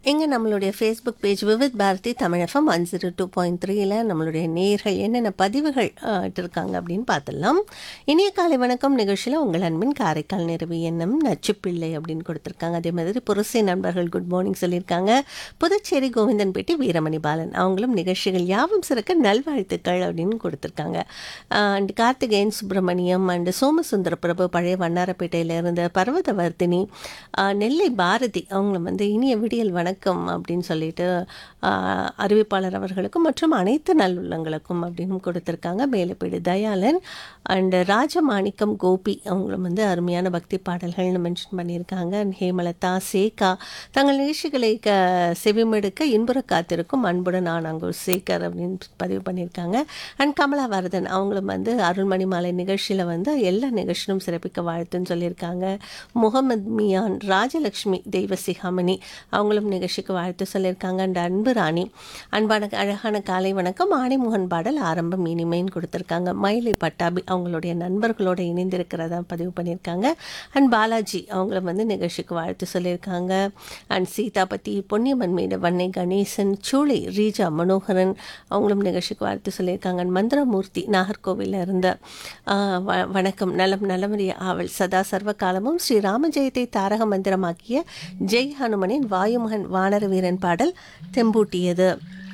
இங்கே நம்மளுடைய Facebook page Vividh Bharati Tamilagam one zero two point த்ரீல நம்மளுடைய நேர்கள் என்னென்ன பதிவுகள் ஆ, இட்டிருக்காங்க அப்படின்னு பார்த்துடலாம் இனிய காலை வணக்கம் நிகழ்ச்சியில் உங்கள் அன்பின் காரைக்கால் நிறுவி எண்ணம் நச்சுப்பிள்ளை அப்படின்னு கொடுத்துருக்காங்க அதே மாதிரி புரசை நண்பர்கள் குட் மார்னிங் சொல்லியிருக்காங்க புதுச்சேரி கோவிந்தன்பேட்டை வீரமணி பாலன் அவங்களும் நிகழ்ச்சிகள் யாவும் சிறக்க நல்வாழ்த்துக்கள் அப்படின்னு கொடுத்துருக்காங்க அண்ட் கார்த்திகேயன் சுப்பிரமணியம் அண்ட் சோமசுந்தர பிரபு பழைய வண்ணாரப்பேட்டையில இருந்த பர்வதவர்த்தினி ஆ, நெல்லை பாரதி அவங்களும் வந்து இனிய விடியல் வணக்கம் அப்படின்னு சொல்லிட்டு ஆ, அறிவிப்பாளர் அவர்களுக்கும் மற்றும் அனைத்து நல்லுள்ளங்களுக்கும் அப்படின்னு கொடுத்துருக்காங்க மேலப்பேடு தயாளன் அண்ட் ராஜமாணிக்கம் கோபி அவங்களும் வந்து அருமையான பக்தி பாடல்கள்னு மென்ஷன் பண்ணியிருக்காங்க And ஹேமலதா சேகா தங்கள் நிகழ்ச்சிகளை க செவிமெடுக்க இன்புற காத்திருக்கும் அன்புடன் நான் அங்கே சேகர் அப்படின்னு பதிவு பண்ணியிருக்காங்க அண்ட் கமலாவர்தன் அவங்களும் வந்து அருள்மணி மாலை நிகழ்ச்சியில் வந்து எல்லா நிகழ்ச்சியும் சிறப்பிக்க வாழ்த்துன்னு சொல்லியிருக்காங்க முகமது மியான் ராஜலக்ஷ்மி தெய்வ சிகாமணி அவங்களும் நிகழ்ச்சிக்கு வாழ்த்து சொல்லியிருக்காங்க அண்ட் அன்பு ராணி அன்பான அழகான காலை வணக்கம் ஆணைமுகன் பாடல் ஆரம்பம் இனிமைன்னு கொடுத்துருக்காங்க மயிலை பட்டாபி அவங்களுடைய நண்பர்களோட இணைந்திருக்கிறதா பதிவு பண்ணியிருக்காங்க அண்ட் பாலாஜி அவங்களும் வந்து நிகழ்ச்சிக்கு வாழ்த்து சொல்லியிருக்காங்க அண்ட் சீதாபதி பொன்னியம்மன் மீது வன்னை கணேசன் சூளை ரீஜா மனோகரன் அவங்களும் நிகழ்ச்சிக்கு வாழ்த்து சொல்லியிருக்காங்க And மந்திரமூர்த்தி நாகர்கோவிலில் இருந்த ஆ, வ- வணக்கம் நலம் நலமறிய ஆவல் சதா சர்வ காலமும் ஸ்ரீ ராமஜெயத்தை தாரக மந்திரமாக்கிய ஜெய் ஹனுமனின் வாயுமகன் வானர வீரன் பாடல் தெம்பூட்டியது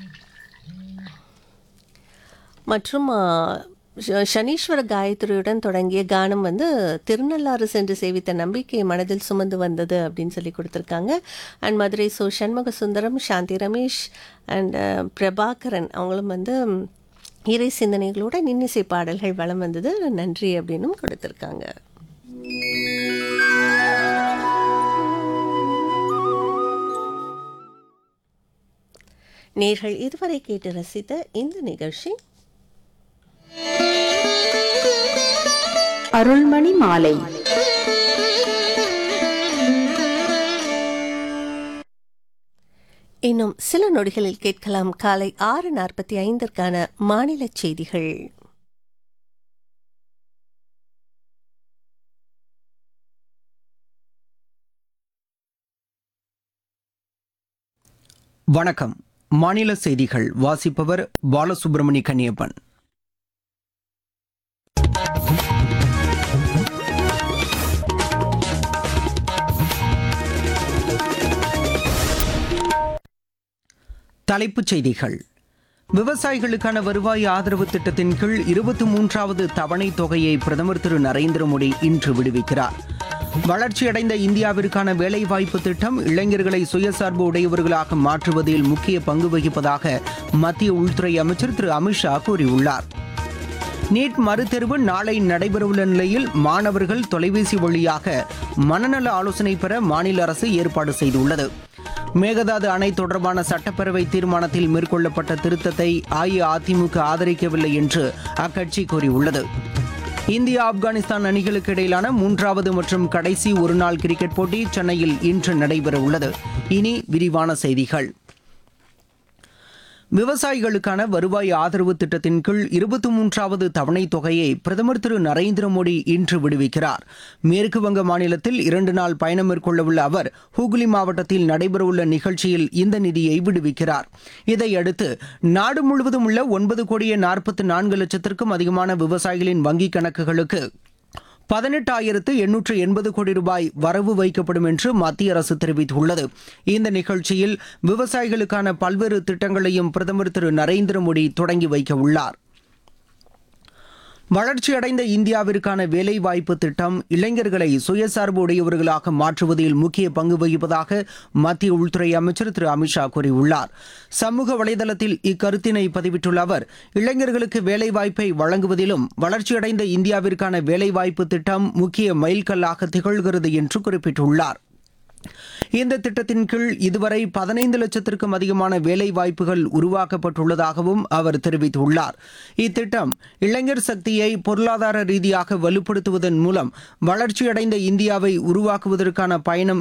மற்றும் ஆ, ச- சனீஸ்வர காயத்ரியுடன் தொடங்கிய கானம் வந்து திருநள்ளாறு சென்று சேவித்த நம்பிக்கையை மனதில் சுமந்து வந்தது அப்படின்னு சொல்லி கொடுத்துருக்காங்க அண்ட் மதுரை சோ சண்முக சுந்தரம் சாந்தி ரமேஷ் அண்ட் பிரபாகரன் அவங்களும் வந்து ம், இறை சிந்தனைகளோட நின்னிசை பாடல்கள் வளம் வந்தது நன்றி அப்படின்னும் கொடுத்துருக்காங்க நேர்கள் இதுவரை கேட்டு ரசித்த இந்த நிகழ்ச்சி அருள்மணி மாலை இன்னும் சில நொடிகளில் கேட்கலாம் காலை ஆறு நாற்பத்தி ஐந்திற்கான மாநில செய்திகள் வணக்கம் மாநில செய்திகள் வாசிப்பவர் பாலசுப்ரமணி கன்னியப்பன் தலைப்புச் செய்திகள் விவசாயிகளுக்கான வருவாய் ஆதரவு திட்டத்தின் கீழ் இருபத்தி மூன்றாவது தவணை தொகையை பிரதமர் திரு நரேந்திர மோடி இன்று விடுவிக்கிறார் வளர்ச்சியடைந்த இந்தியாவிற்கான வேலைவாய்ப்பு திட்டம் இளைஞர்களை சுயசார்பு உடையவர்களாக மாற்றுவதில் முக்கிய பங்கு வகிப்பதாக மத்திய உள்துறை அமைச்சர் திரு அமித்ஷா கூறியுள்ளார் நீட் மறுதேர்வு நாளை நடைபெறவுள்ள நிலையில் மாணவர்கள் தொலைபேசி வழியாக மனநல ஆலோசனை பெற மாநில அரசு ஏற்பாடு செய்துள்ளது மேகதாது அணை தொடர்பான சட்டப்பேரவை தீர்மானத்தில் மேற்கொள்ளப்பட்ட திருத்தத்தை அஇஅதிமுக ஆதரிக்கவில்லை என்று அக்கட்சி கூறியுள்ளது இந்தியா ஆப்கானிஸ்தான் அணிகளுக்கு இடையிலான மூன்றாவது மற்றும் கடைசி ஒருநாள் கிரிக்கெட் போட்டி சென்னையில் இன்று நடைபெறவுள்ளது இனி விரிவான செய்திகள் விவசாயிகளுக்கான வருவாய் ஆதரவு திட்டத்தின் கீழ் இருபத்தி மூன்றாவது தவணை தொகையை பிரதமர் திரு நரேந்திர மோடி இன்று விடுவிக்கிறார் மேற்கு வங்க மாநிலத்தில் இரண்டு நாள் பயணம் மேற்கொள்ளவுள்ள அவர் ஹூக்ளி மாவட்டத்தில் நடைபெறவுள்ள நிகழ்ச்சியில் இந்த நிதியை விடுவிக்கிறார் இதையடுத்து நாடு முழுவதும் உள்ள ஒன்பது கோடியே நாற்பத்தி நான்கு லட்சத்திற்கும் அதிகமான விவசாயிகளின் வங்கிக் கணக்குகளுக்கு பதினெட்டாயிரத்து எண்ணூற்று எண்பது கோடி ரூபாய் வரவு வைக்கப்படும் என்று மத்திய அரசு தெரிவித்துள்ளது இந்த நிகழ்ச்சியில் விவசாயிகளுக்கான பல்வேறு திட்டங்களையும் பிரதமர் திரு நரேந்திர மோடி தொடங்கி வைக்க உள்ளார் வளர்ச்சியடைந்த இந்தியாவிற்கான வேலைவாய்ப்பு திட்டம் இளைஞர்களை சுயசார்பு உடையவர்களாக மாற்றுவதில் முக்கிய பங்கு வகிப்பதாக மத்திய உள்துறை அமைச்சர் திரு அமித்ஷா கூறியுள்ளார் சமூக வலைதளத்தில் இக்கருத்தினை பதிவிட்டுள்ள அவர் இளைஞர்களுக்கு வேலைவாய்ப்பை வழங்குவதிலும் வளர்ச்சியடைந்த இந்தியாவிற்கான வேலைவாய்ப்பு திட்டம் முக்கிய மைல்கல்லாக திகழ்கிறது என்று குறிப்பிட்டுள்ளார் இந்த திட்டத்தின் கீழ் இதுவரை பதினைந்து லட்சத்திற்கும் அதிகமான வேலை வாய்ப்புகள் உருவாக்கப்பட்டுள்ளதாகவும் அவர் தெரிவித்துள்ளார் இத்திட்டம் இளைஞர் சக்தியை பொருளாதார ரீதியாக வலுப்படுத்துவதன் மூலம் வளர்ச்சியடைந்த இந்தியாவை உருவாக்குவதற்கான பயணம்